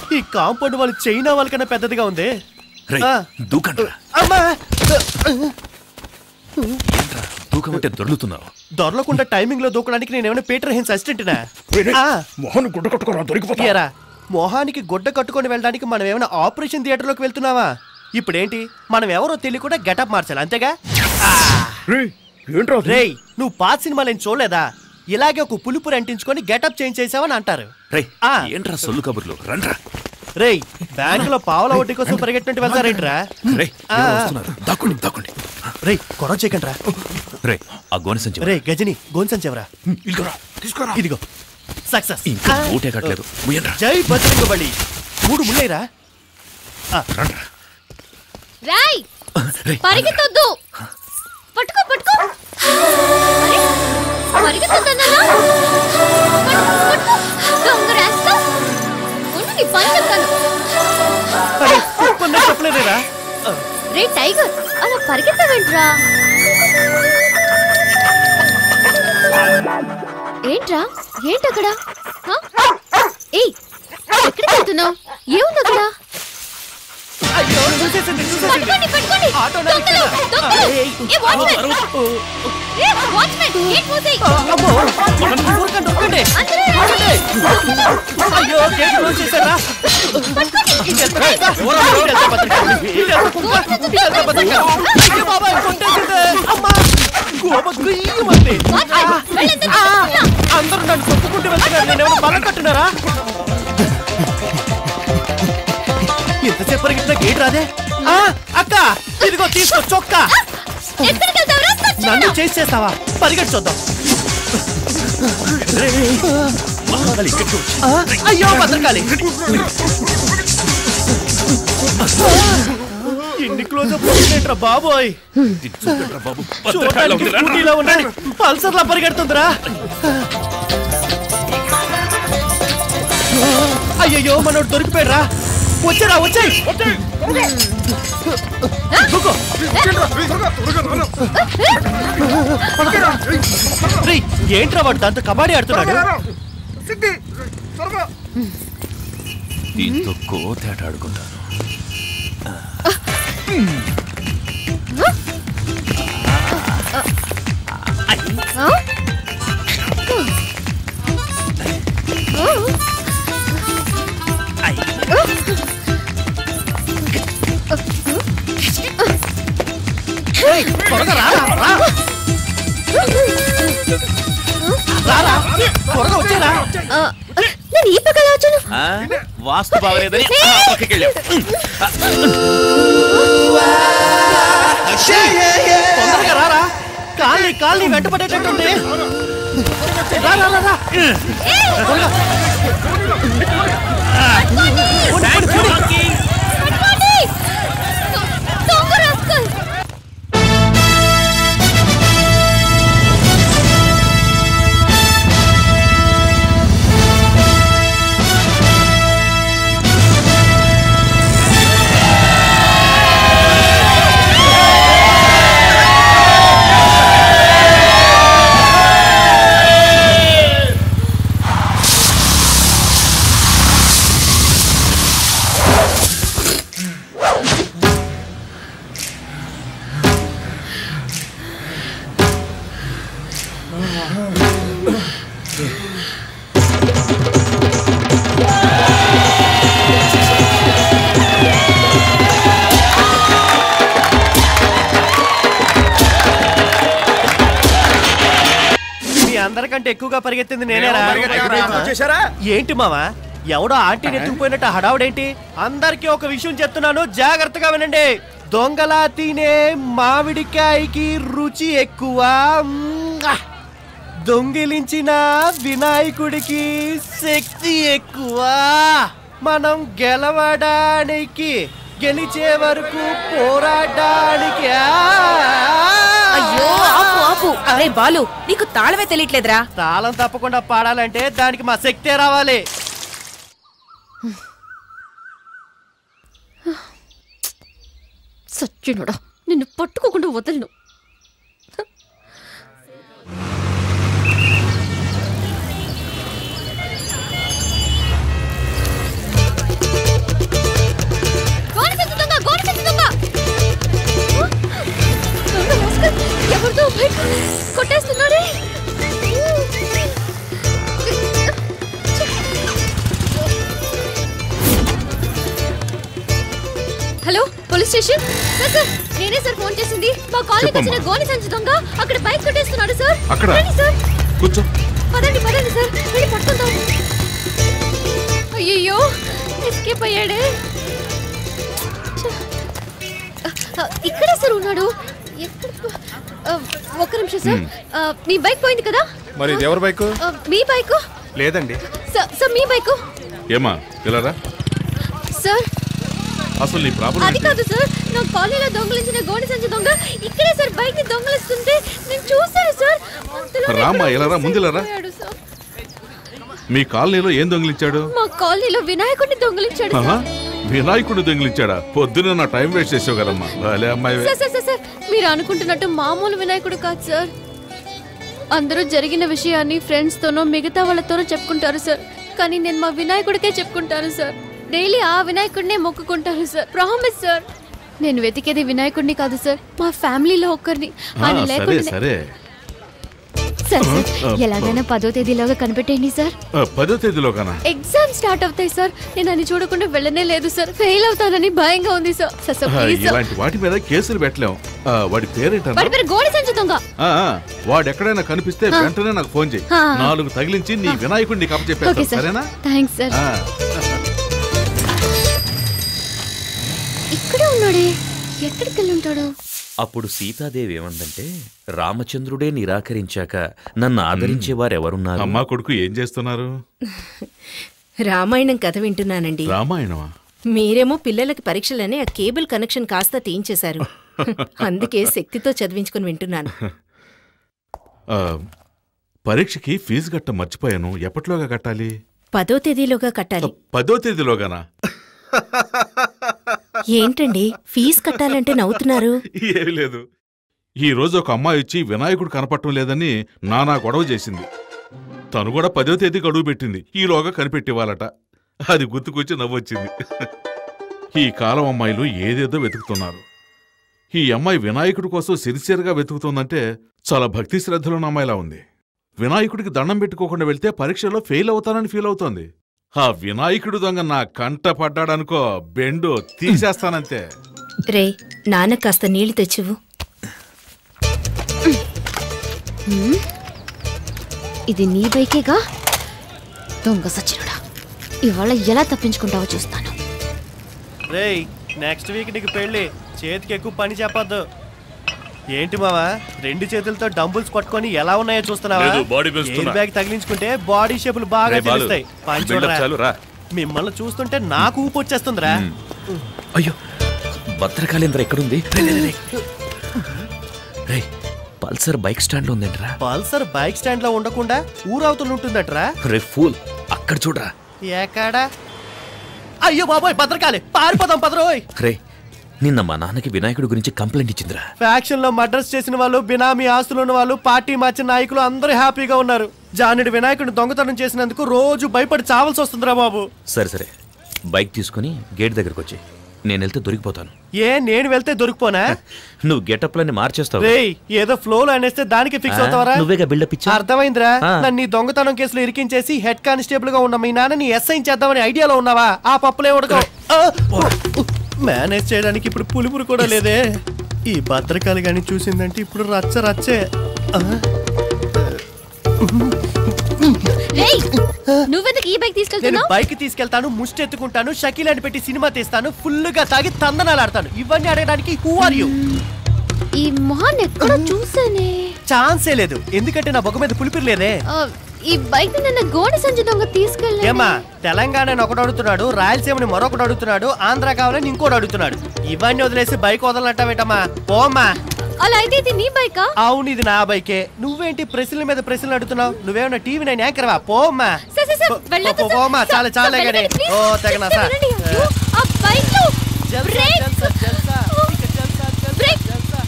ఈ కాంపౌండ్ వాళ్ళు చైనా వాళ్ళకన్నా పెద్దదిగా ఉంది రేయ్, ఆ. దూకండ్రా అమ్మా ఏంట్రా దూకమంటే దొర్లుతున్నావు దొరలకుండా టైమింగ్ లో దూకడానికి నేను ఏమైనా పీటర్ హెన్స్ అసిస్టెంట్నా మొహన్ గుడ్డ కట్టుకోరా దొరికిపోతా ఏరా మొహానికి గుడ్డ కట్టుకొని వెళ్ళడానికి మనం ఏమైనా ఆపరేషన్ థియేటర్లోకి వెళ్తున్నావా ఇప్పుడేంటి మనం ఎవరో తెలియకుండా గెటప్ మార్చాలి అంతేగా రేయ్, ఏంట్రా అది? రేయ్ నువ్వు పాత సినిమాలు ఏం చూడలేదా ఇలాగే ఒక పులుపురు అంటించుకొని గెటప్ చేంజ్ చేసావని అంటారు రే ఆ. ఏంట్రా సొల్లు కబుర్లు రండ్రా రేయ్ బ్యాంకులో పావుల వడ్డీ కోసం పరిగెట్టినట్టు వెళ్తారేంట్రా రే ఆ. వస్తున్నారు దాక్కోండి దాక్కోండి రేయ్ గొడవ చేయకండి రా రే ఆ గోనె సంచి రేయ్ గజని గోన్సన్ చెవరా ఇదిగోరా తీసుకోరా ఇదిగో సక్సెస్ ఇంకా ఊటే కట్టలేదు ముయ్యండ్రా జై బజరంగ బలి మూడు ముళ్ళేరా రండ్రా రాయ్ రే పరిగెత్తొద్దు పట్టుకో పట్టుకో అరే, పరిగెత్తొద్దన్నానా? పట్టుకో, పట్టుకో. దొంగ రాస్తా. ఉండు, నీ పని చెప్తాను అరే ఒప్పందం చెప్పలేదేరా రే టైగర్ అలా పరిగెత్తవేంట్రా ఏంట్రా ఏంటక్కడ హ? ఏయ్ ఎక్కడికి వెళ్తున్నావు ఏముంది అక్కడ అయ్యో చూసేసింది చూసేసింది పట్టుకోండి పట్టుకోండి ఆటో దొంగలు దొంగలు ఏ వాచ్మెన్ ఏ వాచ్మెన్ గేట్ మూసేయ్ అమ్మో ఊరకండి ఊరకండి అందరూ రండి. అయ్యో గేట్ క్లోజ్ చేశారా ఇదెంత పెద్ద- ఇదెంత భద్రకాలి. ఇదెంత కుంప. ఇదెంత భద్రకాలి. అయ్యో బాబాయ్, కొట్టేసింది. అమ్మా. గోప గుయ్యమంది. వాచ్మెన్ వెళ్ళండి ఆ, అందరూ నన్ను తొక్కుకుంటూ వెళ్తున్నారు నేనేమైనా బలం కట్టున్నారా ఎంతసేపు పరిగెత్తినా గేట్ రాదే ఆ, అక్క ఇదిగో తీసుకో చొక్కా ఎక్కడికి వెళ్తావురా నన్ను చేసి చేస్తావా పరిగెట్టి చూద్దాం మహాబలి ఇక్కడికి వచ్చి ఆ, అయ్యో భద్రకాళి ఇన్ని క్లోజ్ అప్ ఏంట్రా బాబోయ్ దీన్ని చూడండిరా బాబు భద్రకాళిలో చూడడానికి ఉంది, రండ్రా. స్కూటీలో ఉన్నాయి పల్సర్లా పరిగెడుతుందిరా అయ్యయ్యో మనోడు దొరికిపోయాడురా వచ్చారా వచ్చాయి దూకో. రేయ్, ఏంట్రా వాడు దాంతో కబడ్డీ ఆడుతున్నాడు దీంతో కోతేట ఆడుకుంటాను ఆ? రేయ్, త్వరగా రారా రా. రారా త్వరగా వచ్చారా ఆ, నేను ఈ పక్కన వచ్చాను ఆ? వాస్తు బాగలేదని ఆ పక్కకి వెళ్ళాం తొందరగా రారా కాళ్ళని కాళ్ళని వెంటపడేటట్టుంది రా రా రా రా త్వరగా. పోనీ, పోనీ, పోనీ. పట్టుకోండి. దొంగ rascal. మీ అందరికంటే ఎక్కువగా పరిగెత్తింది నేనేరా వచ్చేసారా ఏంటి మావా ఎవడో ఆంటీని ఎత్తుకుపోయినట్టు హడావుడేంటి అందరికీ ఒక విషయం చెప్తున్నాను జాగ్రత్తగా వినండి దొంగలా తినే మామిడికాయకి రుచి ఎక్కువ మ్మ్. దొంగిలించిన వినాయకుడికి శక్తి ఎక్కువ మనం గెలవడానికి గెలిచే వరకు పోరాడడానికి ఆ! అయ్యో ఆపు ఆపు అరే బాలు నీకు తాళమే తెలియట్లేదురా తాళం తప్పకుండా పాడాలంటే దానికి మా శక్తే రావాలి సచ్చినోడా నిన్ను పట్టుకోకుండా వదలను కిషన్ సార్ సార్ నేనే సార్ ఫోన్ చేసింది మా కాలనీకి చెప్పమ్మా. వచ్చిన గోని సంచి దొంగ అక్కడ బైక్ కొట్టేస్తున్నాడు సార్ అక్కడ? రండి సార్ కూర్చో పదండి పదండి సార్ వెళ్ళి పట్టుకుందాం అయ్యయ్యో ఎస్కేప్ అయ్యాడే ఛ. ఆ, ఇక్కడే సార్ ఉన్నాడు ఎక్కడ ఆ, ఒక్క నిమిషం సార్ ఆ, మీ బైక్ పోయింది కదా మరి ఇది ఎవరి బైక్ ఆ, మీ బైక్ లేదండి సార్ సార్ మీ బైక్ ఏమా పిల్లరా సార్ అసలు నీ ప్రాబ్లం అది కాదు సార్ నా కాలనీలో దొంగలించిన గోడి సంచి దొంగ ఇక్కడే సార్ బైక్ ని దొంగలిస్తుంటే నేను చూశాను సార్ అంతలోనే రామ్మా, ఇక్కడ ఇలా రా, ముందు ఇలా రా. పోయాడు సార్. మీ కాలనీలో ఏం దొంగిలించాడు మా కాలనీలో వినాయకుడిని దొంగలించాడు ఆహా, సార్ వినాయకుడు దొంగిలించాడా పొద్దున నా టైం వేస్ట్ చేసావు కదమ్మా భలే అమ్మాయి సార్ సార్ సార్ సార్ మీరు అనుకుంటున్నట్టు మామూలు వినాయకుడు కాదు సార్ అందరూ జరిగిన విషయాన్ని ఫ్రెండ్స్ తోనో మిగతా వాళ్ళతోనో చెప్పుకుంటారు సార్ కానీ నేను మా వినాయకుడికే చెప్పుకుంటాను సార్ డైలీ ఆ వినాయకుడినే మొక్కుకుంటాను సార్ ప్రామిస్ సార్ నేను వెతికేది వినాయకుడిని కాదు సార్ మా ఫ్యామిలీలో ఒక్కరిని ఆ, ఆయన సరే లేకుండా సరే సార్ సార్ ఎలాగైనా పదో తేదీలోగా కనిపెట్టేయండి సార్ ఆ, పదో తేదీలో కనా ఎగ్జామ్ స్టార్ట్ అవుతాయి సార్ నేను అని చూడకుండా వెళ్ళనే లేదు సార్ ఫెయిల్ అవుతానని భయంగా ఉంది సార్ సార్ సార్ ఆ, ప్లీజ్ సార్ ఇలాంటి వాటి మీద కేసులు పెట్టలేం ఆ, వాడి పేరేంటన్నా వాడి పేరు గోడి సంచి దొంగ ఆ, ఆ, వాడు ఎక్కడైనా కనిపిస్తే వెంటనే నాకు ఫోన్ చేయి ఆ. నాలుగు తగిలించి నీ వినాయకుడిని ఓకే కప్పచెప్పేస్తాను సార్ సరేనా థ్యాంక్స్ సార్ ఆ, ఇక్కడే ఉన్నాడే ఎక్కడికి వెళ్ళి ఉంటాడు అప్పుడు సీతాదేవి ఏమందంటే రామచంద్రుడే నిరాకరించాక నన్ను ఆదరించేవారెవరున్నారు అమ్మా కొడుకు ఏం చేస్తున్నారు రామాయణం కథ వింటున్నానండి రామాయణమా మీరేమో పిల్లలకి పరీక్షలని ఆ కేబుల్ కనెక్షన్ కాస్త తీయించేశారు అందుకే శక్తితో చదివించుకుని వింటున్నాను ఆ, పరీక్షకి ఫీజు కట్ట మర్చిపోయాను ఎప్పటిలోగా కట్టాలి పదో తేదీలోగా కట్టాలి పదో తేదీలోగానా ఏంటండి ఫీజు కట్టాలంటే నవ్వుతున్నారు ఏమీ లేదు ఈ రోజు ఒక అమ్మాయి వచ్చి వినాయకుడు కనపడటం లేదని నానా గొడవ చేసింది తను కూడా పదో తేదీ గడువు పెట్టింది ఈలోగా కనిపెట్టివ్వాలట అది గుర్తుకొచ్చి నవ్వొచ్చింది ఈ కాలం అమ్మాయిలు ఏదేదో వెతుకుతున్నారు ఈ అమ్మాయి వినాయకుడి కోసం సిన్సియర్గా వెతుకుతుందంటే చాలా భక్తి శ్రద్ధలున్న అమ్మాయిలా ఉంది వినాయకుడికి దండం పెట్టుకోకుండా వెళ్తే పరీక్షలో ఫెయిల్ అవుతానని ఫీల్ అవుతోంది ఆ వినాయకుడు దొంగ నా కంట పడ్డాడనుకో బెండు తీసేస్తానంతే రే నాన్న కాస్త నీళ్లు తెచ్చివు ఇది నీ బైకేగా దొంగ సచ్చినుడా ఇవాళ ఎలా తప్పించుకుంటావో చూస్తాను రేయ్ నెక్స్ట్ వీక్ నీకు పెళ్ళి చేతికి ఎక్కువ పని చెప్పొద్దు ఏంటి మావా రెండు చేతులతో డంబుల్స్ పట్టుకొని ఎలా ఉన్నాయో చూస్తున్నావా లేదు, body పెంచుతున్నా. ఎయిర్ బ్యాగ్ తగిలించుకుంటే బాడీ షేపులు బాగా రే బాలు, తెలుస్తాయి పని build up చూడరా. చాలు, రా. మిమ్మల్ని చూస్తుంటే నాకు ఊపు వచ్చేస్తుందిరా అయ్యో భద్రకాళేంద్ర ఎక్కడుంది రే, రే, రే, రే. రేయ్ పల్సర్ బైక్ స్టాండ్ ఉందేంట్రా పల్సర్ బైక్ స్టాండ్ లో ఉండకుండా ఊరవతలు ఉంటుందట్రా రే ఫూల్ అక్కడ చూడరా ఎక్కడా అయ్యో బాబోయ్ భద్రకాలి పారిపోదాం పదరోయ్ రే నిన్న మా నాన్నకి వినాయకుడి గురించి కంప్లైంట్ ఇచ్చిందిరా ఫ్యాక్షన్ లో మర్డర్స్ చేసిన వాళ్ళు బినామీ ఆస్తులు ఉన్న వాళ్ళు పార్టీ మార్చిన నాయకులు అందరూ హ్యాపీగా ఉన్నారు జానుడి వినాయకుడిని దొంగతనం చేసినందుకు రోజు భయపడి చావాల్సి వస్తుందిరా బాబు సరే సరే బైక్ తీసుకుని గేట్ దగ్గరకు వచ్చి నేను వెళ్తే దొరికిపోతాను ఏ నేను వెళ్తే దొరికిపోనా నువ్వు గెటప్లన్నీ మార్చేస్తావు రేయ్ ఏదో ఫ్లో లో అనేస్తే దానికి ఫిక్స్ ఆ, అవుతావరా నువ్వేగా build-up ఇచ్చావు. అర్థమైందిరా ఆ. నన్ను ఈ దొంగతనం కేసులో ఇరికించేసి హెడ్ కానిస్టేబుల్ గా ఉన్న మీ నాన్నని ఎస్ఐ చేద్దామని ఐడియాలో ఉన్నావా ఆ పప్పులే ఉడకవు మేనేజ్ చేయడానికి ఇప్పుడు పులుపురు కూడా లేదే ఈ భద్రకాలి గాని చూసిందంటే ఇప్పుడు రచ్చ రచ్చే ఆ, రేయ్ నువ్వెందుకు ఈ బైక్ నేను తీసుకెళ్తున్నావు బైక్ తీసుకెళ్తాను ముష్టి ఎత్తుకుంటాను షకీల్ అని పెట్టి సినిమా తీస్తాను ఫుల్ గా తాగి తందనాలు ఆడతాను ఇవన్నీ అడగడానికి హూ ఆర్ యూ ఈ మొహాన్ని ఎక్కడ చూసానే ఛాన్సే లేదు ఎందుకంటే నా బొగ్గ మీద పులిపిరి లేదే ఆ, ఈ బైక్ నిన్న గోడి సంచి దొంగ తీసుకెళ్ళి ఏమా తెలంగాణని ఒకడు అడుగుతున్నాడు రాయలసీమని మరొకడు అడుగుతున్నాడు ఆంధ్ర కావాలని ఇంకోటి అడుగుతున్నాడు ఇవన్నీ వదిలేసి బైక్ వదలనట్టవేటమ్మా పోమ్మా అలా అయితే ఇది నీ బైకా అవును ఇది నా బైకే నువ్వేంటి ప్రశ్నల మీద ప్రశ్నలు అడుగుతున్నావు నువ్వేమన్నా టీవీ నైన్ యాంకర్వా పోమ్మా సార్, సార్, సార్, పో- వెళ్ళొద్దు, పో- సార్. పోమ్మా సార్, చాలా చాలా సార్, గడే వెళ్ళండి, ఓ please. తెగనా చెప్తే వినండి. అయ్యో, ఆ బైక్లో బ్రేక్. బ్రేక్.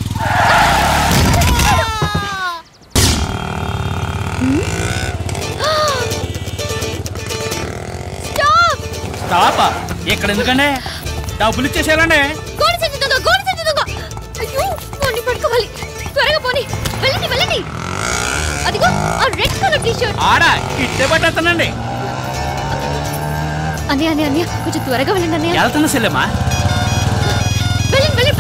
స్టాప్ స్టాపా ఇక్కడ ఎందుకండి డబ్బులు ఇచ్చేసారండి గోడి సంచి దొంగ గోడి సంచి దొంగ అయ్యో వాడిని పట్టుకోవాలి త్వరగా పోనీ వెళ్ళండి వెళ్ళండి అదిగో ఆ రెడ్ కలర్ టీ షర్ట్ ఆడ ఇట్టే పట్టేస్తానండి అన్నయ్య అన్నయ్య అన్నయ్య కొంచెం త్వరగా వెళ్ళండి అన్నయ్య వెళ్తున్నా సెల్లమ్మా వెళ్ళండి వెళ్ళండి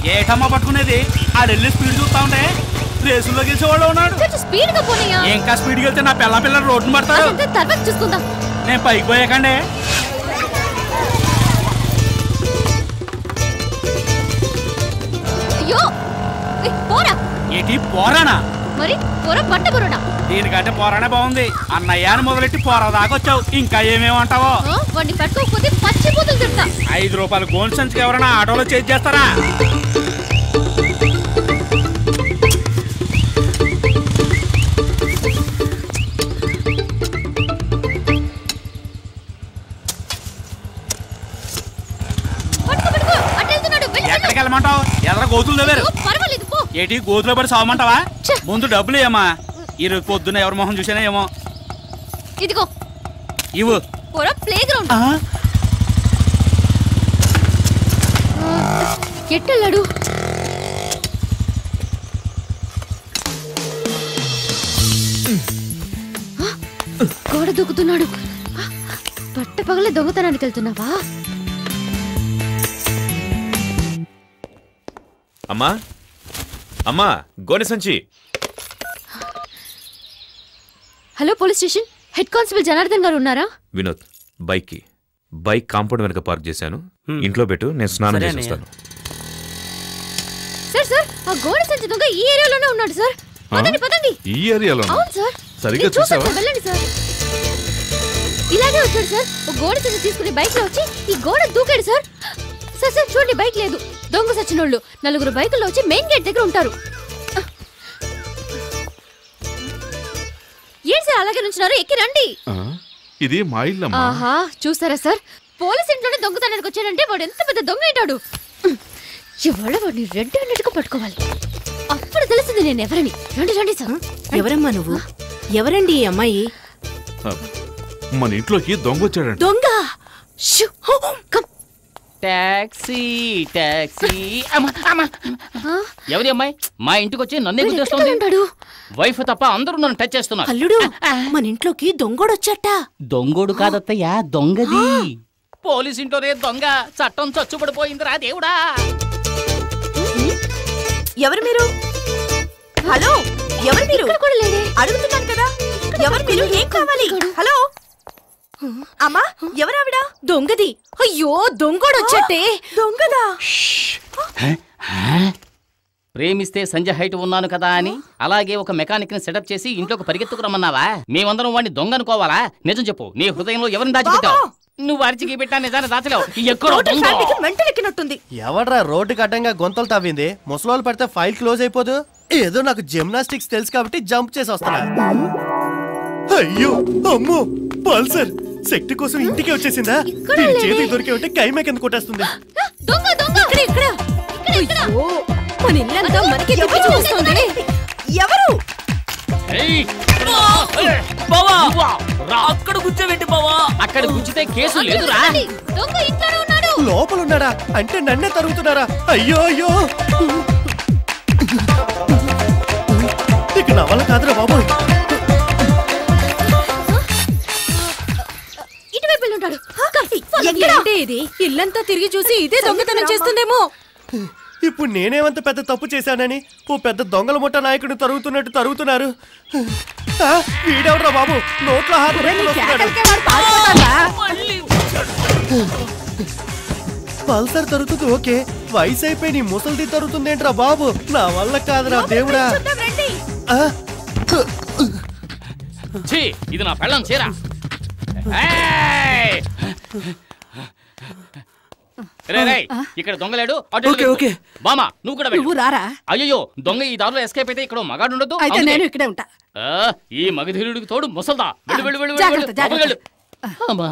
ఏటమ్మా పట్టుకునేది ఆడు వెళ్ళి స్పీడ్ చూస్తా ఉంటే రేసుల్లో గెలిచేవాడు ఉన్నాడు కొంచెం స్పీడ్ గా పోనీయా ఇంకా స్పీడ్కి వెళ్తే నా పిల్ల పిల్లలు రోడ్డును పడతారు అదంతా తర్వాత చూసుకుందాం నేను పైకి పోయాకండి అయ్యో ఏయ్, పోరా ఏంటి పోరానా మరి పోరా బట్ట బురుడా దీనికంటే పోరానే బాగుంది అన్నయ్య అని మొదలెట్టి పోరా దాకా వచ్చావు ఇంకా ఏమేమంటావో ఆ, వాడిని పట్టుకోకపోతే పచ్చి బూతులు తిడతా ఐదు రూపాయలు గోల్డ్ సంచికి ఎవరైనా ఆటోలో చేసి చేస్తారా పట్టుకో పట్టుకో అటు వెళ్తున్నాడు వెళ్ళి వెళ్ళు. ఎక్కడికి వెళ్ళమంటావు ఎదర గోతులు దగ్గర అయ్యో, పర్వాలేదు పో ఏటి గోతులో పడి సావమంటావా ఛ. ముందు డబ్బులు ఏమా ఈరోజు పొద్దున్న ఎవరి మొహం చూసానా ఏమో ఇదిగో ఇవ్వు పోరా ప్లే గ్రౌండ్ ఎట్టెళ్ళాడు ఆ, గోడ దూకుతున్నాడు ఆ, పట్ట పగలే దొంగతనానికి వెళ్తున్నావా అమ్మా అమ్మా గోనె సంచి hello police station head constable Janardhan గారు ఉన్నారా వినోద్ బైక్కి బైక్ కాంపౌండ్ వెనక పార్క్ చేశాను ఇంట్లో పెట్టు నేను స్నానం సరే చేసి అన్నయ్య. వస్తాను సార్ సార్ ఆ గోడ సంచి దొంగ ఈ ఏరియాలోనే ఉన్నాడు సార్ పదండి పదండి ఈ ఏరియాలో అవును సార్ సరిగ్గా నేను చూసాను చూసావా? సార్, వెళ్ళండి సార్ ఇలాగే వచ్చాడు సార్ ఒక గోడ సంచి తీసుకుని బైక్ లో వచ్చి ఈ గోడ దూకాడు సార్ సార్ సార్ చూడండి బైక్ లేదు దొంగ సచ్చినోళ్ళు నలుగురు బైకుల్లో వచ్చి మెయిన్ గేట్ దగ్గర ఉంటారు ఏంటి సార్ అలాగే నుంచున్నారు ఎక్కి రండి ఆ, ఇది మా ఇల్లమ్మా ఆహా చూసారా సార్ పోలీస్ ఇంట్లోనే దొంగతనానికి వచ్చాడంటే వాడు ఎంత పెద్ద దొంగ ఏంటాడు ఇవాళ వాడిని రెడ్ హ్యాండెడ్ గా పట్టుకోవాలి అప్పుడు తెలిసింది నేను ఎవరని రండి రండి సార్ ఎవరమ్మా నువ్వు ఎవరండి ఈ అమ్మాయి ఆ, మన ఇంట్లోకి దొంగ వచ్చాడంట దొంగ షూ! కమ్. టాక్సీ టాక్సీ అమ్మా, అమ్మా. ఆ, ఎవరి అమ్మాయి మా ఇంటికి వచ్చి నన్నే వీడు ఎక్కడ గుర్తొస్తుంది ఉంటాడు వైఫ్ తప్ప అందరూ నన్ను టచ్ చేస్తున్నారు అల్లుడు మన ఇంట్లోకి దొంగోడొచ్చట దొంగోడు కాదత్తయ్య దొంగది పోలీస్ ఇంట్లోనే దొంగ చట్టం చచ్చుబడిపోయిందిరా దేవుడా ఎవరు మీరు హలో ఎవరు మీరు ఇక్కడ కూడా లేడే అడుగుతున్నాను కదా ఎవరు మీరు ఏం కావాలి హలో అమ్మా ఎవరావిడ దొంగది అయ్యో దొంగోడొచ్చటే దొంగదా ప్రేమిస్తే సంజయ్ హైట్ ఉన్నాను కదా అని అలాగే ఒక మెకానిక్ ని సెటప్ చేసి ఇంట్లోకి పరిగెత్తుకు రమ్మన్నావా మేమందరం వాడిని దొంగ అనుకోవాలా నిజం చెప్పు నీ హృదయంలో ఎవరిని దాచిపెట్టావు నువ్వు అరిచికి పెట్టా నిజాన్ని దాచలేవు ఎక్కడో టోటల్ దొంగ ఫ్యామిలీకి మెంటల్ ఎక్కినట్టుంది ఎవడ్రా రోడ్డుకి అడ్డంగా గొంతలు తవ్వింది ముసలోళ్ళు పడితే ఫైల్ క్లోజ్ అయిపోదు ఏదో నాకు జిమ్నాస్టిక్స్ తెలుసు కాబట్టి జంప్ చేసి వస్తున్నా అయ్యో అమ్మో పల్సర్ శక్తి కోసం ఇంటికి వచ్చేసిందా ఇక్కడ దీని లేదే. చేతికి దొరికే ఉంటే కైమే కింద కొట్టేస్తుంది ఆ, దొంగ దొంగ ఇక్కడ ఇక్కడ ఇక్కడ ఇక్కడ ఓ మన ఇల్లంతా మనకి ఎవరు? చూస్తుంది ఎవరు ఏయ్! బావా నువ్వా? రా. అక్కడ కూర్చోబెట్టి బావా అక్కడ గుచ్చితే కేసు లేదురా రండి. దొంగ ఇంట్లోనే ఉన్నాడు లోపల ఉన్నాడా అంటే నన్నే తరుగుతున్నారా అయ్యో అయ్యో ఇక నా వల్ల కాదురా బాబు ఇటువైపు వెళ్ళి ఉంటాడు కమ్, follow me. ఏంటి ఇది ఇల్లంతా తిరిగి చూసి ఇదే దొంగతనం చేస్తుందేమో ఇప్పుడు నేనేమంత పెద్ద తప్పు చేశానని ఓ పెద్ద దొంగల ముఠ నాయకుడిని తరుగుతున్నట్టు తరుగుతున్నారు ఆ, వీడెవడ్రా బాబు నోట్లో హాత పెట్టుకుని వస్తున్నాడు. పల్సర్ తరుగుతుంది ఓకే వయసు అయిపోయి నీ ముసలిది తరుగుతుందేంట్రా బాబు నా వల్ల కాదురా దేవుడా చూద్దాం రండి ఆ, ఛీ, ఇది నా పెళ్ళం చీర ఏయ్! రేయ్, రేయ్, ఇక్కడ దొంగలేడు అటు ఓకే, వెళ్ళు. ఓకే. బామా నువ్వు కూడా వెళ్ళు. నువ్వు రారా అయ్యో దొంగ ఈ దారిలో ఎస్కేప్ అయితే ఇక్కడ మగాడు ఉండదు అయితే నేను ఇక్కడే ఉంటా ఈ మగధీరుడికి తోడు ముసల్దా వెళ్ళు వెళ్ళు వెళ్ళు జాగ్రత్త, వెళ్ళు, జాగ్రత్త. వెళ్ళు అమ్మా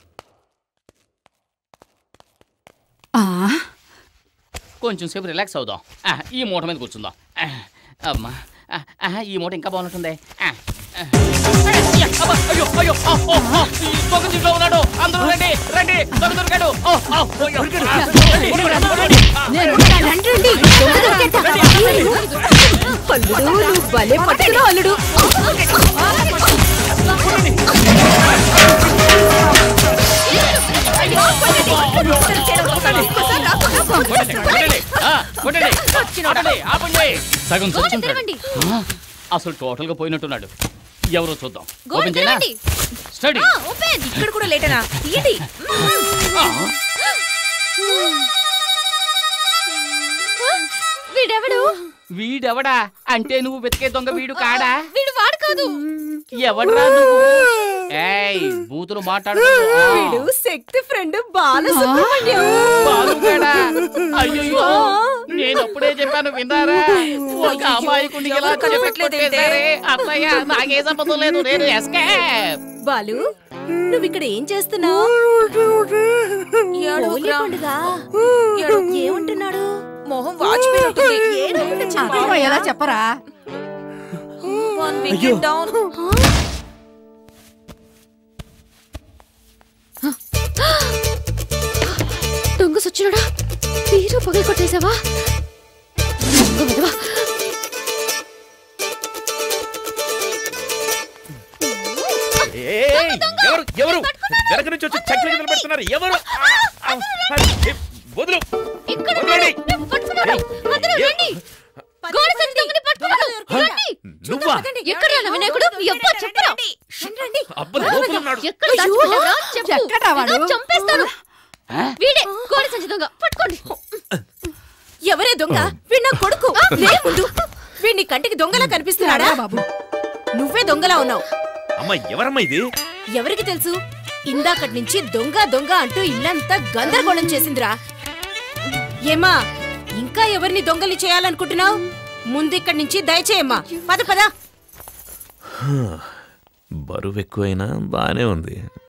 కొంచెం సేపు రిలాక్స్ అవుదాం ఆ, ఈ మూట మీద కూర్చుందాం ఆ, అమ్మా ఆ, ఆ, ఈ మూట ఇంకా బాగుంటుంది ఆ, ఆ. అయ్య, అబ్బా, అయ్యో అయ్యో ఆ, ఓ, ఆ, ఈ దొంగ దీంట్లో ఉన్నాడు అందరూ రండి రండి దొంగ దొరికాడు ఓ, ఆ, అయ్యో, ఆ, రండి, రండి, రండి. ఆ, రండి దొంగ దొరికేట. అల్లుడు నువ్వు భలే పట్టుకున్నావు అల్లుడు కొట్టండి, కొట్టండి. ఆ, కొట్టండి సగం గోడ చచ్చుంటాడు తెరవండి ఆ, అసలు టోటల్ గా పోయినట్టున్నాడు ఎవరో చూద్దాం గోడ ఓపెన్ చేయనా తెరవండి స్టడీ ఆ, ఓపెన్ ఇక్కడ కూడా లేటనా తీయండి వీడెవడు వీడెవడా అంటే నువ్వు వెతికే దొంగ వీడు కాడా వీడు వాడు కాదు ఎవడ్రా నువ్వు ఏయ్ బూతులు మాట్లాడు వీడు శక్తి ఫ్రెండ్ బాలసుబ్రహ్మణ్యం బాలుగాడా? అయ్యయ్యో నేను అప్పుడే చెప్పాను విన్నారా ఒక అమాయకుడిని ఇలా ఎవరు కనిపెట్టలేదేంటే? కొట్టేశారే. అత్తయ్య నాకే సంబంధం లేదు నేను ఎస్కేప్ బాలు నువ్వు ఇక్కడ ఏం చేస్తున్నావు హోలీ పండుగ ఏమంటున్నాడు మొహం వాచిపోయినట్టుంది ఎలా చెప్పరా వన్ వికెట్ డౌన్ దొంగ సచ్చినడా తీరు పగలు కొట్టేశావా దొంగ విధవా. ఏయ్, ఎవరు ఎవరు వెనక నుంచి వచ్చి చక్కెర గింజలు పెడుతున్నారు ఎవరు ఆ, ఆ, ఏ, వదులు ఇక్కడ వదలండి. ఉన్నాడు. పట్టుకున్నాడు. అందరూ ఏ, రండి. గోడ సంచి దొంగని పట్టుకున్నాడు. రండి. నువ్వా ఎక్కడ రా నా వినాయకుడు ఎవ్వరు చెప్పరా అబ్బ లోపల ఉన్నాడు ఎక్కడ దాచుకున్నావురా? చెప్పు. ఎక్కడా వాడు? ఏదో చంపేస్తాను వీడే గోడ సంచి దొంగ పట్టుకోండి ఎవరే దొంగ వీడు నా కొడుకు లే ముందు వీడిని కంటికి దొంగలా కనిపిస్తున్నాడా బాబు నువ్వే దొంగలా ఉన్నావు అమ్మ ఎవరమ్మా ఇది ఎవరికి తెలుసు ఇందాకటి నుంచి దొంగ దొంగ అంటూ ఇల్లంతా గందరగోళం చేసిందిరా ఏమా ఇంకా ఎవరిని దొంగలి చేయాలనుకుంటున్నావు ముందు ఇక్కడి నుంచి దయచేయమ్మా పద పద బరువు ఎక్కువైనా బానే ఉంది